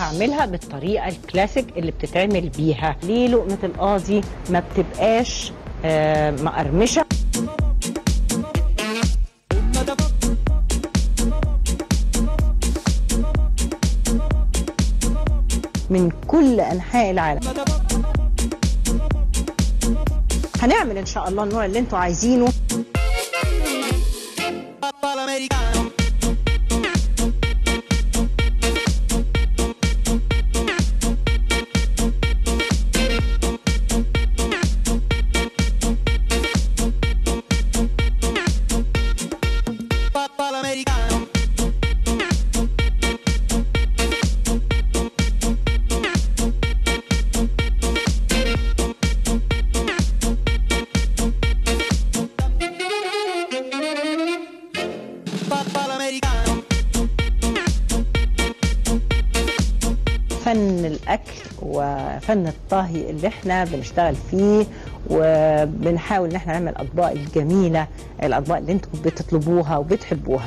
وهعملها بالطريقه الكلاسيك اللي بتتعمل بيها ليه لقمه القاضي ما بتبقاش آه، مقرمشه من كل انحاء العالم هنعمل ان شاء الله النوع اللي انتوا عايزينه فن الاكل وفن الطهي اللي احنا بنشتغل فيه وبنحاول ان احنا نعمل الاطباق الجميله الاطباق اللي انتم بتطلبوها وبتحبوها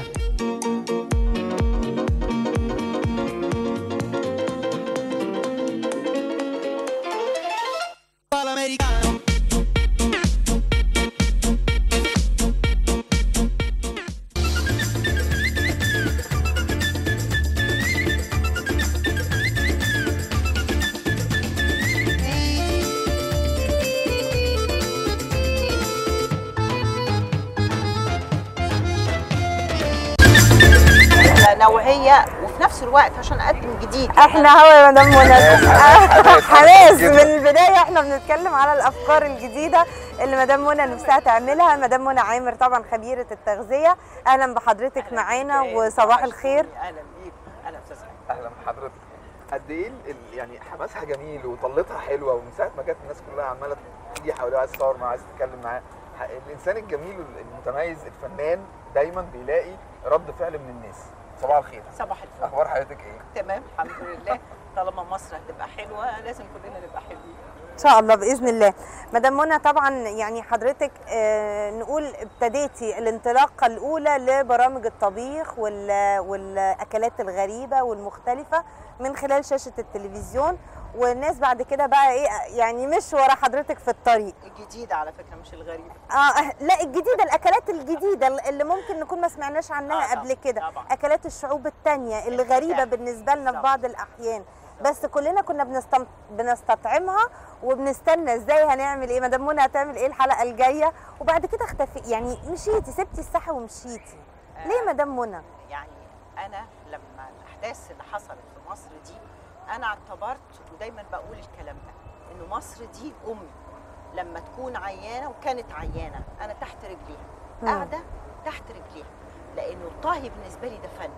نوعيه وفي نفس الوقت عشان اقدم جديد احنا هو يا مدام منى حماس، حماس جداً. من البدايه احنا بنتكلم على الافكار الجديده اللي مدام منى نفسها تعملها مدام منى عامر طبعا خبيره التغذيه اهلا بحضرتك معانا وصباح الخير اهلا بيك اهلا استاذ اهلا بحضرتك قد ايه ال- ال- يعني حماسها جميل وطلتها حلوه ومن ساعه ما جت الناس كلها عماله تيجي حواليها عايز تصور معاه عايز تتكلم معاه ح- الانسان الجميل المتميز الفنان دايما بيلاقي رد فعل من الناس صباح الخير صباح الفل اخبار حضرتك ايه تمام الحمد لله طالما مصر هتبقى حلوه لازم كلنا نبقى حلوين ان شاء الله باذن الله مدام منى طبعا يعني حضرتك آه، نقول ابتديتي الانطلاقه الاولى لبرامج الطبيخ وال- والاكلات الغريبه والمختلفه من خلال شاشه التلفزيون والناس بعد كده بقى ايه يعني مش ورا حضرتك في الطريق الجديده على فكره مش الغريبه اه لا الجديده الاكلات الجديده اللي ممكن نكون ما سمعناش عنها آه، طبعاً، قبل كده طبعاً. اكلات الشعوب التانية اللي غريبه طبعاً. بالنسبه لنا في طبعاً. بعض الاحيان بس كلنا كنا بنستم... بنستطعمها وبنستنى ازاي هنعمل ايه مدام منى هتعمل ايه الحلقه الجايه وبعد كده اختفي يعني مشيتي سبتي الساحه ومشيتي ليه مدام منى يعني انا لما الاحداث اللي حصلت في مصر دي انا اعتبرت ودايما بقول الكلام ده انه مصر دي امي لما تكون عيانه وكانت عيانه انا تحت رجليها مم. قاعده تحت رجليها لانه الطهي بالنسبه لي ده فن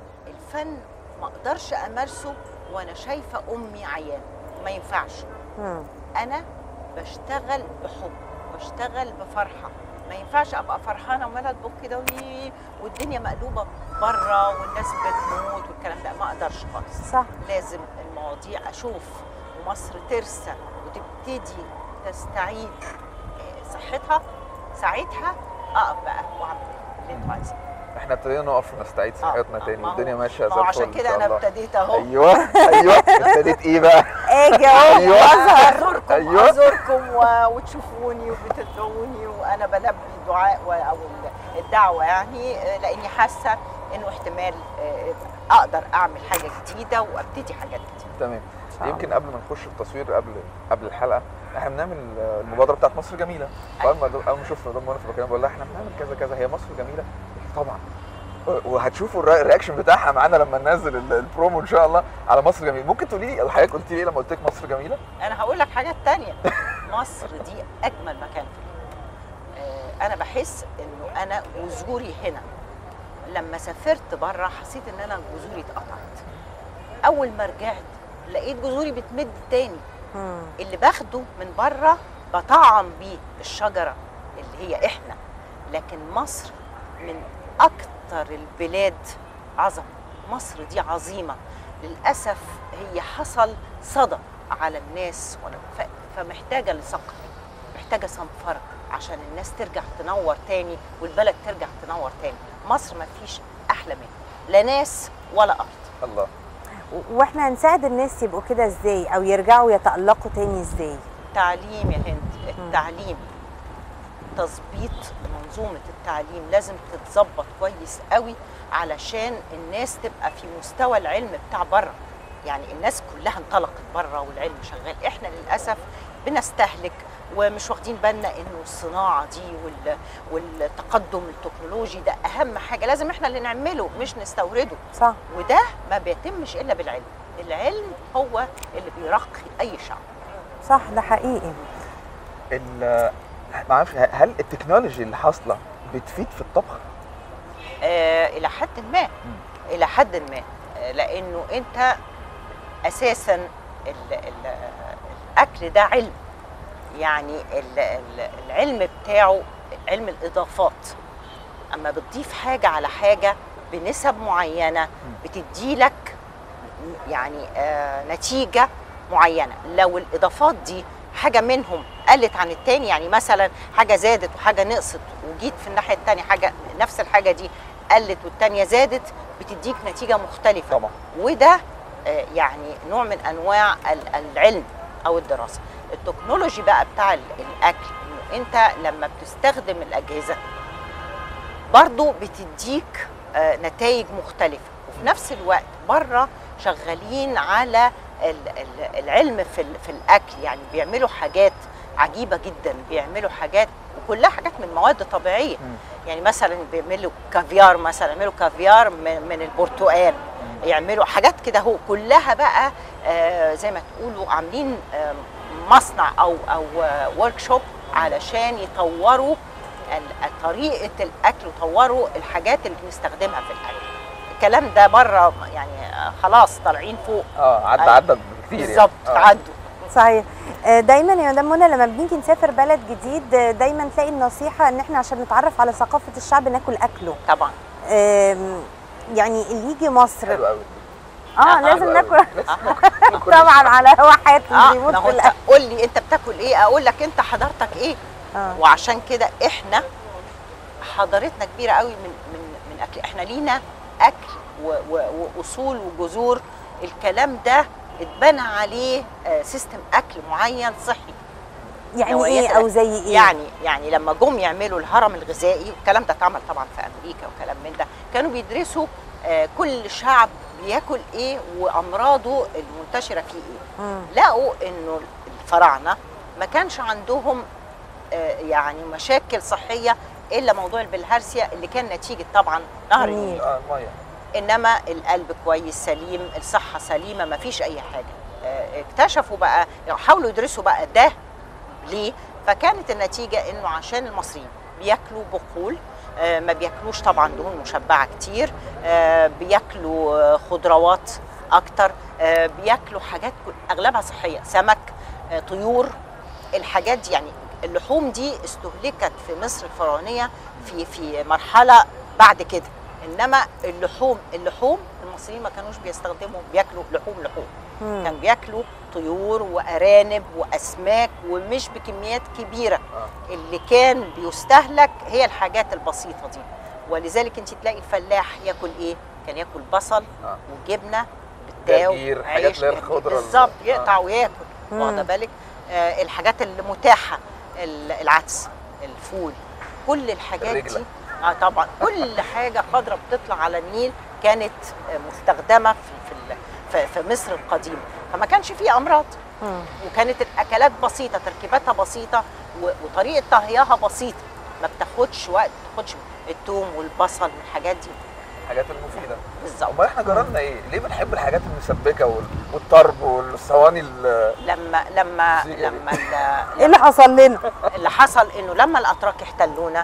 الفن ما اقدرش امارسه وانا شايفه امي عيانه ما ينفعش مم. انا بشتغل بحب بشتغل بفرحه ما ينفعش ابقى فرحانه وعماله اطبخ كده وي- والدنيا مقلوبه بره والناس بتموت والكلام ده ما اقدرش خالص صح لازم المواضيع اشوف ومصر ترسى وتبتدي تستعيد آه، صحتها ساعتها اقف بقى واعمل اللي انتوا عايزينه احنا ابتدينا نقف ونستعيد صحتنا آه، تاني ما هو- والدنيا ماشيه ما زي هو الفل عشان إن كده شاء انا الله. ابتديت اهو ايوه ايوه ابتديت ايه بقى اجي اهو أيوة. واظهر ازوركم أيوة. ازوركم و- وتشوفوني وبتدعوني وانا بلبي الدعاء و- او ال- الدعوه يعني آه، لاني حاسه انه احتمال آه، اقدر اعمل حاجه جديده وابتدي حاجات جديده تمام شاء يمكن قبل ما نخش التصوير قبل قبل الحلقه احنا بنعمل آه، المبادره بتاعت مصر جميله فاول ما اول ما شفت مدام منى في المكان بقول لها احنا بنعمل كذا كذا هي مصر جميله قلت طبعا وهتشوفوا الري- الرياكشن بتاعها معانا لما ننزل ال- البرومو ان شاء الله على مصر جميله ممكن تقولي لي حضرتك قلت لي ايه لما قلت لك مصر جميله انا هقول لك حاجات تانية مصر دي اجمل مكان في الدنيا. آه، انا بحس انه انا جذوري هنا لما سافرت بره حسيت ان انا جذوري اتقطعت اول ما رجعت لقيت جذوري بتمد تاني مم. اللي باخده من بره بطعم بيه الشجره اللي هي احنا لكن مصر من اكتر البلاد عظمه مصر دي عظيمه للاسف هي حصل صدى على الناس وأنا- ف- فمحتاجه لثقه محتاجه صنفره عشان الناس ترجع تنور تاني والبلد ترجع تنور تاني مصر ما فيش احلى منها لا ناس ولا ارض الله و- واحنا هنساعد الناس يبقوا كده ازاي او يرجعوا يتالقوا تاني ازاي التعليم يا هند التعليم تظبيط منظومة التعليم لازم تتظبط كويس قوي علشان الناس تبقى في مستوى العلم بتاع بره يعني الناس كلها انطلقت بره والعلم شغال احنا للأسف بنستهلك ومش واخدين بالنا انه الصناعه دي وال... والتقدم التكنولوجي ده اهم حاجه لازم احنا اللي نعمله مش نستورده صح وده ما بيتمش الا بالعلم العلم هو اللي بيرقي اي شعب صح ده حقيقي ال- ما اعرفش هل التكنولوجي اللي حاصله بتفيد في الطبخ؟ آه الى حد ما الى حد ما آه، لانه انت اساسا ال ال الاكل ده علم يعني ال ال العلم بتاعه علم الاضافات اما بتضيف حاجه على حاجه بنسب معينه بتدي لك يعني آه نتيجه معينه لو الاضافات دي حاجه منهم قلت عن التاني يعني مثلا حاجه زادت وحاجه نقصت وجيت في الناحيه التانيه حاجه نفس الحاجه دي قلت والتانيه زادت بتديك نتيجه مختلفه طبعا وده آه، يعني نوع من انواع ال- العلم او الدراسه التكنولوجي بقى بتاع ال- الاكل انه انت لما بتستخدم الاجهزه برضو بتديك نتائج مختلفه وفي نفس الوقت بره شغالين على ال- ال- العلم في ال- في الاكل يعني بيعملوا حاجات عجيبه جدا بيعملوا حاجات وكلها حاجات من مواد طبيعيه مم. يعني مثلا بيعملوا كافيار مثلا يعملوا كافيار من, من البرتقال يعملوا حاجات كده هو كلها بقى آه زي ما تقولوا عاملين آه مصنع او او ورك شوب علشان يطوروا ال- طريقه الاكل ويطوروا الحاجات اللي بنستخدمها في الاكل الكلام ده بره يعني آه، خلاص طالعين فوق اه عدى أيوة. عدى كتير يعني. بالظبط آه. عدوا صحيح آه، دايما يا مدام منى لما بنيجي نسافر بلد جديد آه، دايما تلاقي النصيحه ان احنا عشان نتعرف على ثقافه الشعب ناكل اكله طبعا آم، يعني اللي يجي مصر حلو قوي اه آه، لازم حلو ناكل أوي. طبعا على هو حياتي اه بيموت ما في هو انت الاكل قول لي انت بتاكل ايه اقول لك انت حضرتك ايه آه. وعشان كده احنا حضارتنا كبيره قوي من من من اكل احنا لينا اكل و و واصول وجذور الكلام ده اتبنى عليه آه، سيستم اكل معين صحي يعني نوعيات ايه او زي ايه يعني يعني لما جم يعملوا الهرم الغذائي والكلام ده اتعمل طبعا في امريكا وكلام من ده كانوا بيدرسوا آه، كل شعب بياكل ايه وامراضه المنتشره فيه ايه مم. لقوا انه الفراعنه ما كانش عندهم آه، يعني مشاكل صحيه الا موضوع البلهارسيا اللي كان نتيجه طبعا نهر النيل. النيل اه الميه انما القلب كويس سليم الصحه سليمه ما فيش اي حاجه آه، اكتشفوا بقى يعني حاولوا يدرسوا بقى ده ليه فكانت النتيجه انه عشان المصريين بياكلوا بقول آه، ما بياكلوش طبعا دهون مشبعه كتير آه، بياكلوا آه، خضروات اكتر آه، بياكلوا حاجات كل- اغلبها صحيه سمك آه، طيور الحاجات دي يعني اللحوم دي استهلكت في مصر الفرعونيه في في مرحله بعد كده انما اللحوم اللحوم المصريين ما كانوش بيستخدموا بياكلوا لحوم لحوم مم. كان بياكلوا طيور وارانب واسماك ومش بكميات كبيره آه. اللي كان بيستهلك هي الحاجات البسيطه دي ولذلك انت تلاقي الفلاح ياكل ايه كان ياكل بصل آه. وجبنه بالتاو جرجير، حاجات عيش، اللي هي جرجير. الخضرة ال- بالظبط آه. يقطع وياكل مم. واخده بالك آه الحاجات المتاحه ال- العدس الفول كل الحاجات الرجلة. دي اه طبعا كل حاجه خضراء بتطلع على النيل كانت آه، مستخدمه في في ال- في, في مصر القديمه فما كانش فيه امراض مم. وكانت الاكلات بسيطه تركيباتها بسيطه و- وطريقه طهيها بسيطه ما بتاخدش وقت ما بتاخدش الثوم والبصل والحاجات دي الحاجات المفيده بالظبط امال احنا جرالنا ايه؟ ليه بنحب الحاجات المسبكه وال- والطرب والصواني ال- لما لما زي- لما ال- ايه اللي حصل لنا اللي حصل انه لما الاتراك احتلونا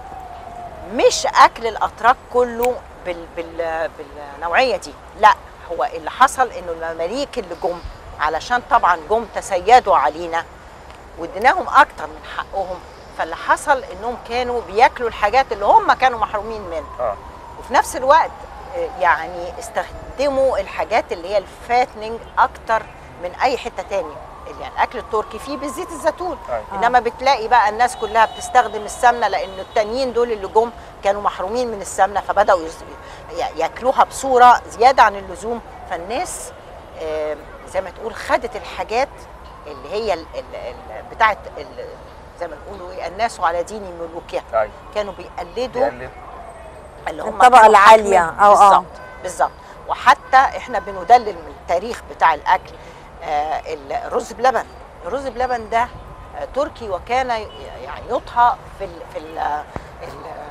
مش اكل الاتراك كله بال بال بالنوعيه دي لا هو اللي حصل انه المماليك اللي جم علشان طبعا جم تسيدوا علينا واديناهم اكتر من حقهم فاللي حصل انهم كانوا بياكلوا الحاجات اللي هم كانوا محرومين منها اه وفي نفس الوقت آه، يعني استخدموا الحاجات اللي هي الفاتنج اكتر من اي حته تاني يعني الاكل التركي فيه بالزيت الزيتون أيوة. انما بتلاقي بقى الناس كلها بتستخدم السمنه لان التانيين دول اللي جم كانوا محرومين من السمنه فبداوا يز- ي- ياكلوها بصوره زياده عن اللزوم فالناس آه، زي ما تقول خدت الحاجات اللي هي ال- ال- ال- بتاعت ال- زي ما نقولوا ايه الناس على دين ملوكها ايوه كانوا بيقلدوا يقلد اللي هم الطبقة كانوا العالية، حاكمين. أو آه. بالظبط بالظبط وحتى احنا بندلل من التاريخ بتاع الاكل آه الرز بلبن الرز بلبن ده آه تركي وكان ي- يعني يطهى في ال في ال ال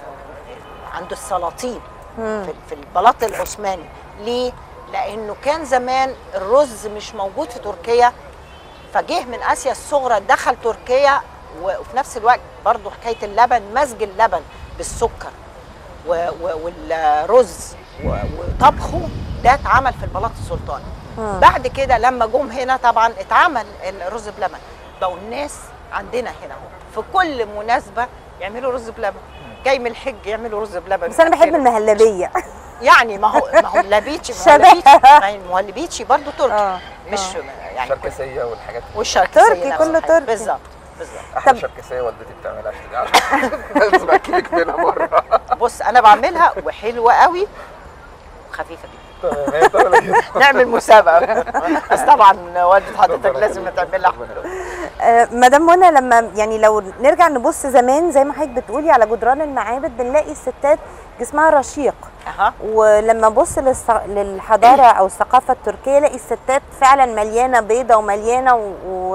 عند السلاطين في, في البلاط العثماني ليه؟ لانه كان زمان الرز مش موجود في تركيا فجه من اسيا الصغرى دخل تركيا و- وفي نفس الوقت برضو حكايه اللبن مزج اللبن بالسكر و- و- والرز و- وطبخه ده اتعمل في البلاط السلطاني بعد كده لما جم هنا طبعا اتعمل الرز بلبن بقوا الناس عندنا هنا اهو في كل مناسبه يعملوا رز بلبن جاي من الحج يعملوا رز بلبن بس انا بحب يأكلوا. المهلبيه يعني ما هو ما هو اللبيتشي ما هو شبه. اللبيتشي ما هي- ما هو اللبيتشي برضه تركي آه، مش آه. يعني الشركسيه والحاجات دي. والشركسيه تركي، نفس كله الحاجة. تركي. بالظبط بالظبط احلى طب- شركسيه والدتي بتعملها عشان لازم اكلك منها مره بص انا بعملها وحلوه قوي وخفيفه جدا تمام، هي بتعمل كده. نعمل مسابقه بس طبعا والده حضرتك ربنا لازم يخليك. تعملها ربنا يخليك. آه، مدام منى لما يعني لو نرجع نبص زمان زي ما حضرتك بتقولي على جدران المعابد بنلاقي الستات جسمها رشيق اها ولما ابص للص- للحضاره او الثقافه التركيه الاقي الستات فعلا مليانه بيضه ومليانه و-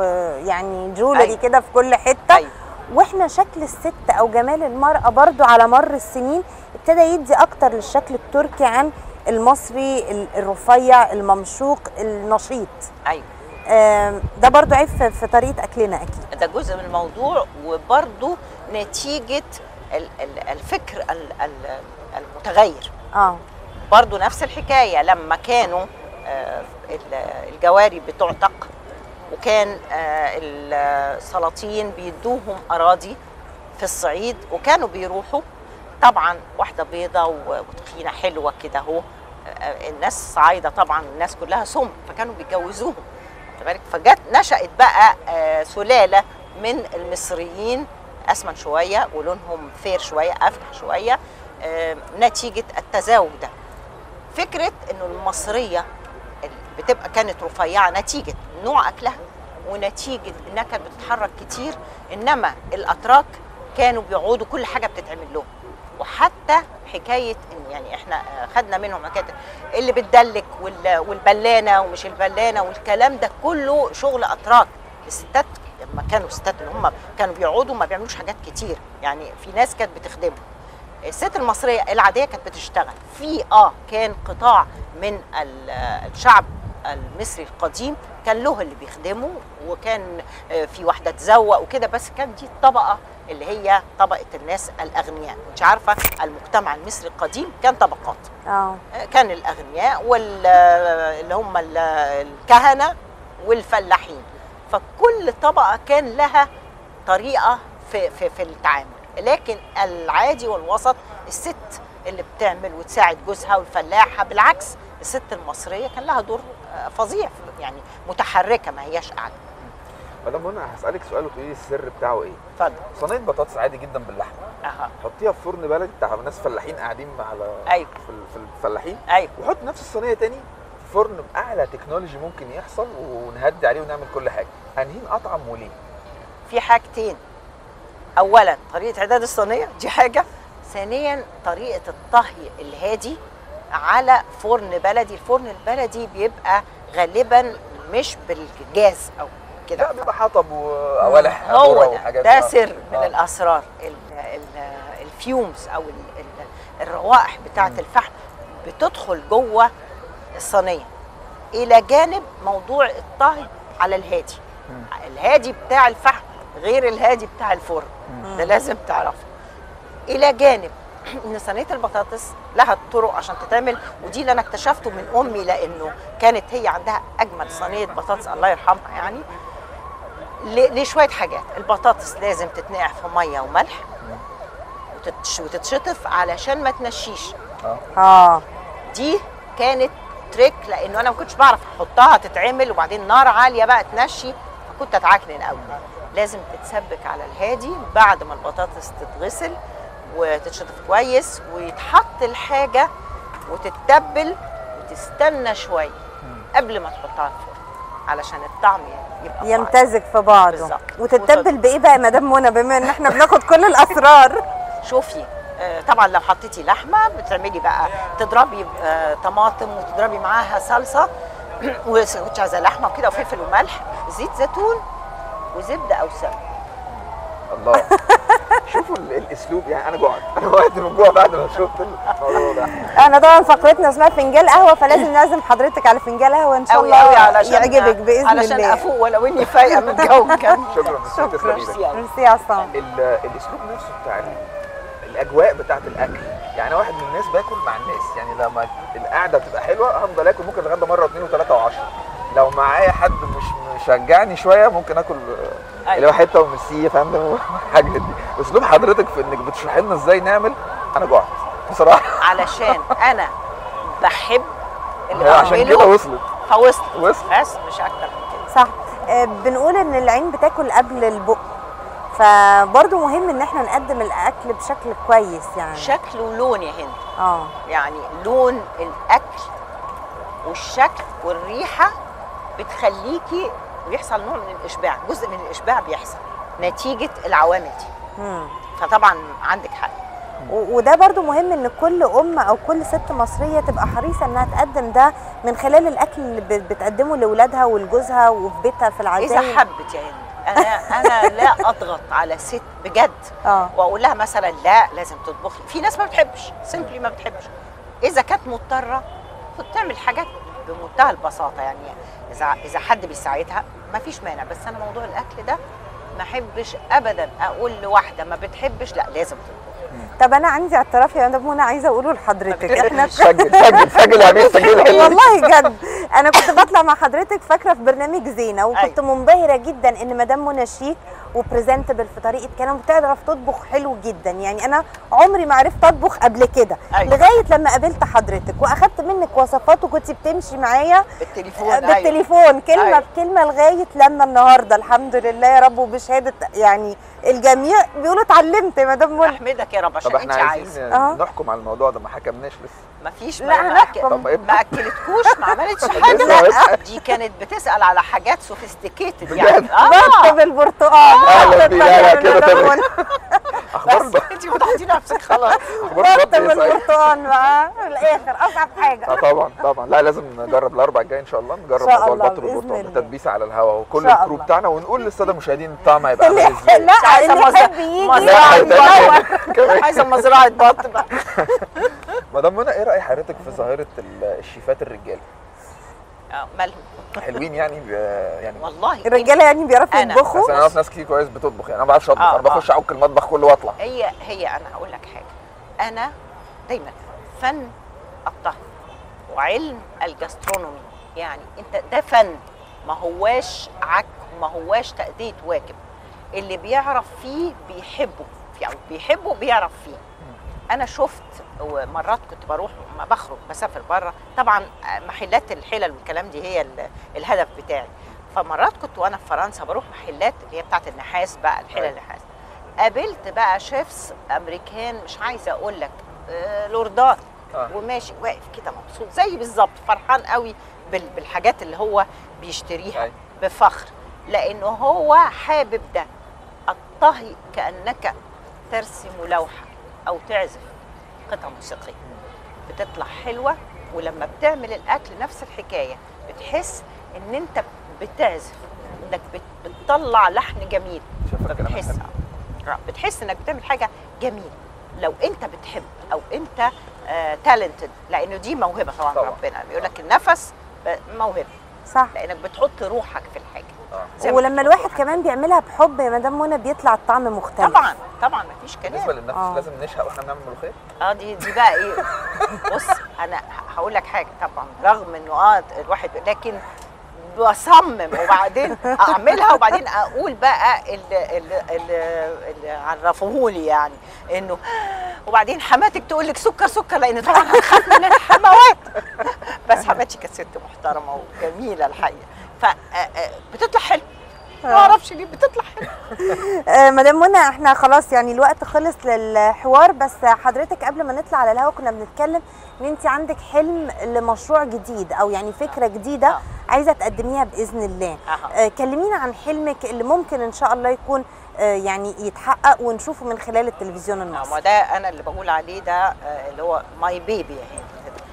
ويعني جولري أيوة. كده في كل حته أيوة. واحنا شكل الست او جمال المراه برضو على مر السنين ابتدى يدي اكتر للشكل التركي عن المصري ال- الرفيع الممشوق النشيط ايوه آم، ده برضو عيب في- في طريقه اكلنا اكيد ده جزء من الموضوع وبرده نتيجه ال- ال- الفكر ال- ال- المتغير اه برضو نفس الحكايه لما كانوا آه، ال- الجواري بتعتق وكان آه، السلاطين بيدوهم اراضي في الصعيد وكانوا بيروحوا طبعا واحده بيضه و- وتخينه حلوه كده اهو آه، الناس صعايده طبعا الناس كلها سم فكانوا بيتجوزوهم خد بالك فجت نشأت بقى آه، سلاله من المصريين اسمن شويه ولونهم فير شويه افتح شويه آه، نتيجه التزاوج ده فكره انه المصريه اللي بتبقى كانت رفيعه نتيجه نوع اكلها ونتيجه انها كانت بتتحرك كتير انما الاتراك كانوا بيقعدوا كل حاجه بتتعمل لهم وحتى حكايه ان يعني احنا آه، خدنا منهم حكايه اللي بتدلك وال- والبلانه ومش البلانه والكلام ده كله شغل اتراك الستات لما كانوا الستات اللي هم كانوا بيقعدوا ما بيعملوش حاجات كتير يعني في ناس كانت بتخدمهم الست المصريه العاديه كانت بتشتغل في اه كان قطاع من ال- الشعب المصري القديم كان له اللي بيخدمه وكان آه، في واحده تزوق وكده بس كان دي الطبقه اللي هي طبقه الناس الاغنياء انت عارفه المجتمع المصري القديم كان طبقات اه كان الاغنياء واللي هم ال- الكهنه والفلاحين فكل طبقه كان لها طريقه في في في التعامل لكن العادي والوسط الست اللي بتعمل وتساعد جوزها والفلاحه بالعكس الست المصريه كان لها دور آه، فظيع في- يعني متحركه ما هياش قاعده مدام منى هسالك سؤال وتقولي لي السر بتاعه ايه اتفضل صينيه بطاطس عادي جدا باللحمه اها حطيها في فرن بلدي بتاع ناس فلاحين قاعدين على أيوة. في ال- في الفلاحين ايوه وحط نفس الصينيه تاني في فرن باعلى تكنولوجي ممكن يحصل ونهدي عليه ونعمل كل حاجه انهين اطعم وليه في حاجتين اولا طريقه اعداد الصينيه دي حاجه ثانيا طريقه الطهي الهادي على فرن بلدي الفرن البلدي بيبقى غالبا مش بالجاز او لا كده بيبقى حطب وقوالح هو ذرة ده وحاجات ده آه. سر من آه. الاسرار ال- ال- الفيومز او ال- ال- الروائح بتاعه مم. الفحم بتدخل جوه الصينيه الى جانب موضوع الطهي على الهادي مم. الهادي بتاع الفحم غير الهادي بتاع الفرن ده لازم تعرفه الى جانب ان صينيه البطاطس لها طرق عشان تتعمل ودي اللي انا اكتشفته من امي لانه كانت هي عندها اجمل صينيه بطاطس الله يرحمها يعني ل- لشويه حاجات البطاطس لازم تتنقع في ميه وملح وتتش- وتتشطف علشان ما تنشيش اه اه دي كانت تريك لانه انا ما كنتش بعرف احطها تتعمل وبعدين نار عاليه بقى تنشي فكنت اتعكنن قوي لازم تتسبك على الهادي بعد ما البطاطس تتغسل وتتشطف كويس ويتحط الحاجه وتتبل وتستنى شويه قبل ما تحطها الفرن علشان الطعم يبقى طعم. يمتزج في بعضه بالظبط. وتتبل بايه بقى يا مدام منى بما ان احنا بناخد كل الاسرار شوفي آه، طبعا لو حطيتي لحمه بتعملي بقى تضربي آه، طماطم وتضربي معاها صلصه وتشعزه لحمه وكده وفلفل وملح زيت زيتون وزبده او سمن الله شوفوا ال- الاسلوب يعني انا جوعت انا وقعت من الجوع بعد ما شفت الموضوع ده انا طبعا فقرتنا اسمها فنجان قهوه فلازم نعزم حضرتك على فنجان قهوه ان شاء قوي الله قوي علشان يعجبك باذن علشان الله افوق ولو اني فايقه من الجو كان شكرا نسيت شكرا تسلمي لك. ميرسي يا عصام ال- الاسلوب نفسه بتاع ال- الاجواء بتاعت الاكل يعني أنا واحد من الناس باكل مع الناس يعني لما القعده بتبقى حلوه هفضل اكل ممكن اتغدى مره واثنين وثلاثه وعشرة لو معايا حد مش مشجعني شويه ممكن اكل آه، أيوة. اللي هو حته ومسيه فاهم حاجه دي اسلوب حضرتك في انك بتشرحي لنا ازاي نعمل انا جوعت بصراحه علشان انا بحب اللي هي عشان كده بعمله وصلت فوصل وصلت بس مش اكتر من كده صح آه، بنقول ان العين بتاكل قبل البق فبرضه مهم ان احنا نقدم الاكل بشكل كويس يعني شكل ولون يا هند اه يعني لون الاكل والشكل والريحه بتخليكي بيحصل نوع من الاشباع جزء من الاشباع بيحصل نتيجه العوامل دي مم. فطبعا عندك حق و- وده برضو مهم ان كل ام او كل ست مصريه تبقى حريصه انها تقدم ده من خلال الاكل اللي بت- بتقدمه لاولادها ولجوزها وفي بيتها في العزايم اذا حبت يا هند انا انا لا اضغط على ست بجد اه واقول لها مثلا لا لازم تطبخي في ناس ما بتحبش سيمبلي ما بتحبش اذا كانت مضطره تعمل حاجات بمنتهى البساطه يعني اذا اذا حد بيساعدها ما فيش مانع بس انا موضوع الاكل ده ما احبش ابدا اقول لواحده ما بتحبش لا لازم تطبخ طب انا عندي اعتراف يا مدام منى عايزه اقوله لحضرتك احنا سجل سجل سجل يا امير سجل والله جد انا كنت بطلع مع حضرتك فاكره في برنامج زينه وكنت منبهره جدا ان مدام منى شيك وبريزنتبل في طريقه كلام بتعرف تطبخ حلو جدا يعني انا عمري ما عرفت اطبخ قبل كده أيوة. لغايه لما قابلت حضرتك واخدت منك وصفات وكنت بتمشي معايا بالتليفون أيوة. بالتليفون كلمه أيوة. بكلمه لغايه لما النهارده الحمد لله يا رب وبشهاده يعني الجميع بيقولوا اتعلمت يا مدام منى احمدك يا رب عشان طب انت احنا عايزه عايزين آه. نحكم على الموضوع ده ما حكمناش لسه ما فيش لا، ما ما هنحكم. أكل- طب إيه؟ ما اكلتكوش ما عملتش لسه حاجه بس. دي كانت بتسال على حاجات سوفيستيكيتد بجد؟ يعني بط بالبرتقال أهلا بيك. لا، لا، من كده مدام تمام. منى. اخبار بس انت بتحطي نفسك خلاص اخبار بط البط إيه صحيح؟ بالبرتقال بقى في الاخر اصعب حاجه اه طبعا طبعا لا لازم نجرب الاربع الجاي ان شاء الله نجرب إن شاء موضوع الله، البط بإذن بالبرتقال الله. تدبيسه على الهواء وكل إن شاء الكروب الله. بتاعنا ونقول للساده المشاهدين الطعم هيبقى عامل ازاي لا عايزة اللي مزرعة- يحب يجي مزرعة يدور. كمان. عايزه مزرعه بط بقى مدام منى ايه راي حضرتك في ظاهره ال- الشيفات الرجال آه، مالهم حلوين يعني ب- يعني والله الرجاله يعني بيعرفوا أنا. يطبخوا بس انا اعرف ناس كتير كويس بتطبخ يعني انا ما بعرفش اطبخ آه، انا بخش آه. اعك المطبخ كله واطلع هي هي انا هقول لك حاجه انا دايما فن الطهي وعلم الجاسترونومي يعني انت ده فن ما هواش عك وما هواش تأدية واجب اللي بيعرف فيه بيحبه في او بيحبه بيعرف فيه انا شفت ومرات كنت بروح ما بخرج بسافر بره طبعا محلات الحلل والكلام دي هي ال- الهدف بتاعي فمرات كنت وانا في فرنسا بروح محلات اللي هي بتاعت النحاس بقى الحلل أيوة. النحاس قابلت بقى شيفs امريكان مش عايزه اقول لك آه، لوردات آه. وماشي واقف كده مبسوط زي بالظبط فرحان قوي بال- بالحاجات اللي هو بيشتريها أيوة. بفخر لانه هو حابب ده الطهي كانك ترسم لوحه او تعزف قطعه موسيقيه بتطلع حلوه ولما بتعمل الاكل نفس الحكايه بتحس ان انت بتعزف انك بت- بتطلع لحن جميل شايفة الكلام فبتحس الحلو. آه، بتحس انك بتعمل حاجه جميله لو انت بتحب او انت تالنتد لانه دي موهبه طبعا, طبعاً. ربنا بيقول لك النفس ب- موهبه صح لانك بتحط روحك في الحاجه آه. زي ما ولما بتحط الواحد روحك. كمان بيعملها بحب يا مدام منى بيطلع الطعم مختلف طبعا طبعا مفيش بالنسبه كلام للنفس آه. لازم نشهق واحنا بنعمل ملوخيه اه دي دي بقى ايه بص انا ه- هقول لك حاجه طبعا رغم انه اه الواحد لكن بصمم وبعدين اعملها وبعدين اقول بقى اللي, اللي, اللي, اللي عرفوهولي يعني انه وبعدين حماتك تقول لك سكر سكر لان طبعا هنخاف من الحموات بس حماتي كانت ست محترمه وجميله الحقيقه ف آه، آه، بتطلع حلو ما اعرفش ليه بتطلع حلوه آه، مدام منى احنا خلاص يعني الوقت خلص للحوار بس حضرتك قبل ما نطلع على الهوا كنا بنتكلم ان انت عندك حلم لمشروع جديد او يعني فكره جديده آه. عايزه تقدميها باذن الله أها. آه، كلمينا عن حلمك اللي ممكن ان شاء الله يكون آه، يعني يتحقق ونشوفه من خلال التلفزيون ما المصري ده انا اللي بقول عليه ده آه، اللي هو ماي بيبي يعني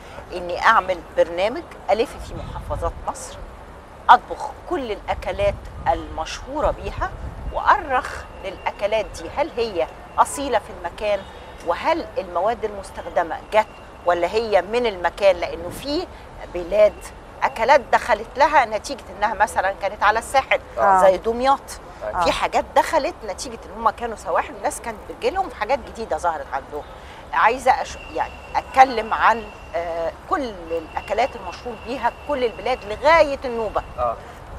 اني اعمل برنامج الف في محافظات مصر اطبخ كل الاكلات المشهوره بيها وارخ للاكلات دي هل هي اصيله في المكان وهل المواد المستخدمه جت ولا هي من المكان لانه في بلاد اكلات دخلت لها نتيجه انها مثلا كانت على الساحل آه. زي دمياط آه. في حاجات دخلت نتيجه ان هم كانوا سواحل الناس كانت بتجيلهم حاجات جديده ظهرت عندهم عايزه أش... يعني اتكلم عن آه كل الاكلات المشهور بيها كل البلاد لغايه النوبه اه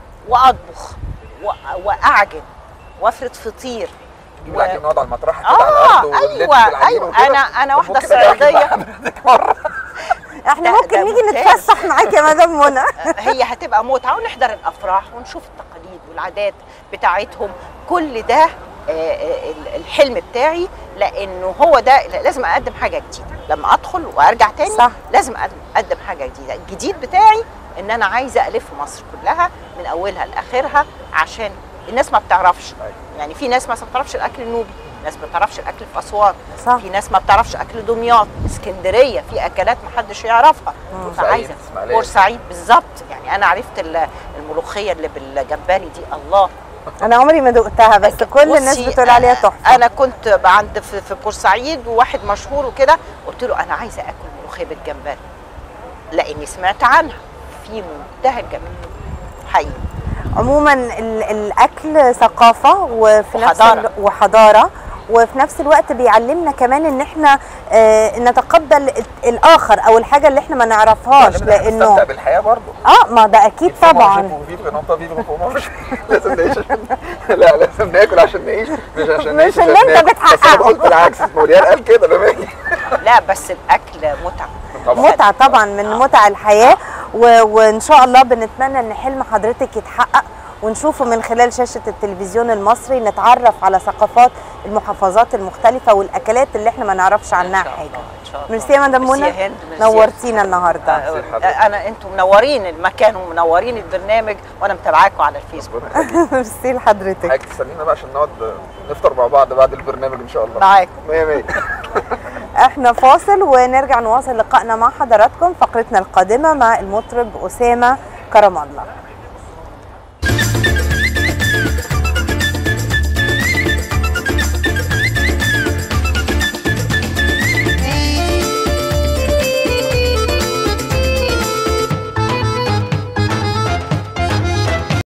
واطبخ و... واعجن وافرد فطير نجيب و- العجين نقعد على المطرح كده على الارض اه ونلف ايوه بالعجين ايوه وكده. انا انا طب واحده ممكن أجي أحكي مع صعيديه حضرتك مرة. احنا ده- ممكن ده نيجي ممتاز. نتفسح معاك يا مدام منى هي هتبقى متعه ونحضر الافراح ونشوف التقاليد والعادات بتاعتهم كل ده آه، آه، الحلم بتاعي لانه هو ده لازم اقدم حاجه جديده لما ادخل وارجع تاني صح. لازم أقدم- اقدم حاجه جديده الجديد بتاعي ان انا عايزه الف مصر كلها من اولها لاخرها عشان الناس ما بتعرفش أيوة. يعني في ناس مثلا ما بتعرفش الاكل النوبي ناس ما بتعرفش الاكل في اسوان صح. في ناس ما بتعرفش اكل دمياط اسكندريه في اكلات ما حدش يعرفها فعايزه بورسعيد، إسماعيلية. بورسعيد بالظبط يعني انا عرفت ال- الملوخيه اللي بالجمبري دي الله انا عمري ما دقتها بس كل الناس بصي، بتقول عليها تحفه انا كنت عند في, في بورسعيد وواحد مشهور وكده قلت له انا عايزه اكل ملوخيه بالجمبري لاني سمعت عنها في منتهى الجمال حقيقي عموما ال- الاكل ثقافه وفي نفس وحضارة. الو- وحضاره وفي نفس الوقت بيعلمنا كمان ان احنا آه نتقبل ال- الاخر او الحاجه اللي احنا ما نعرفهاش لازم نستمتع لانه بالحياه برضه اه ما ده اكيد طبعا فيفر نقطة فيفر فوق مش لازم نعيش عشان لا لازم ناكل عشان نعيش مش عشان مش نعيش اللي عشان أنت ناكل. بس بتحققه. انا قلت العكس موليان قال كده بماني لا بس الاكل متعه طبعا متعه طبعا من متع الحياه و... وان شاء الله بنتمنى ان حلم حضرتك يتحقق ونشوفه من خلال شاشه التلفزيون المصري نتعرف على ثقافات المحافظات المختلفه والاكلات اللي احنا ما نعرفش عنها إن شاء حاجه الله، إن شاء الله. ميرسي يا مدام ميرسي منى يا هند، ميرسي. نورتينا النهارده آه، حضرتك. انا انتم منورين المكان ومنورين البرنامج وانا متابعاكم على الفيسبوك ربنا يخليك. ميرسي لحضرتك حضرتك تستنينا بقى عشان نقعد نفطر مع بعض بعد البرنامج ان شاء الله معاكم 100 100 احنا فاصل ونرجع نواصل لقائنا مع حضراتكم فقرتنا القادمه مع المطرب اسامه كرم الله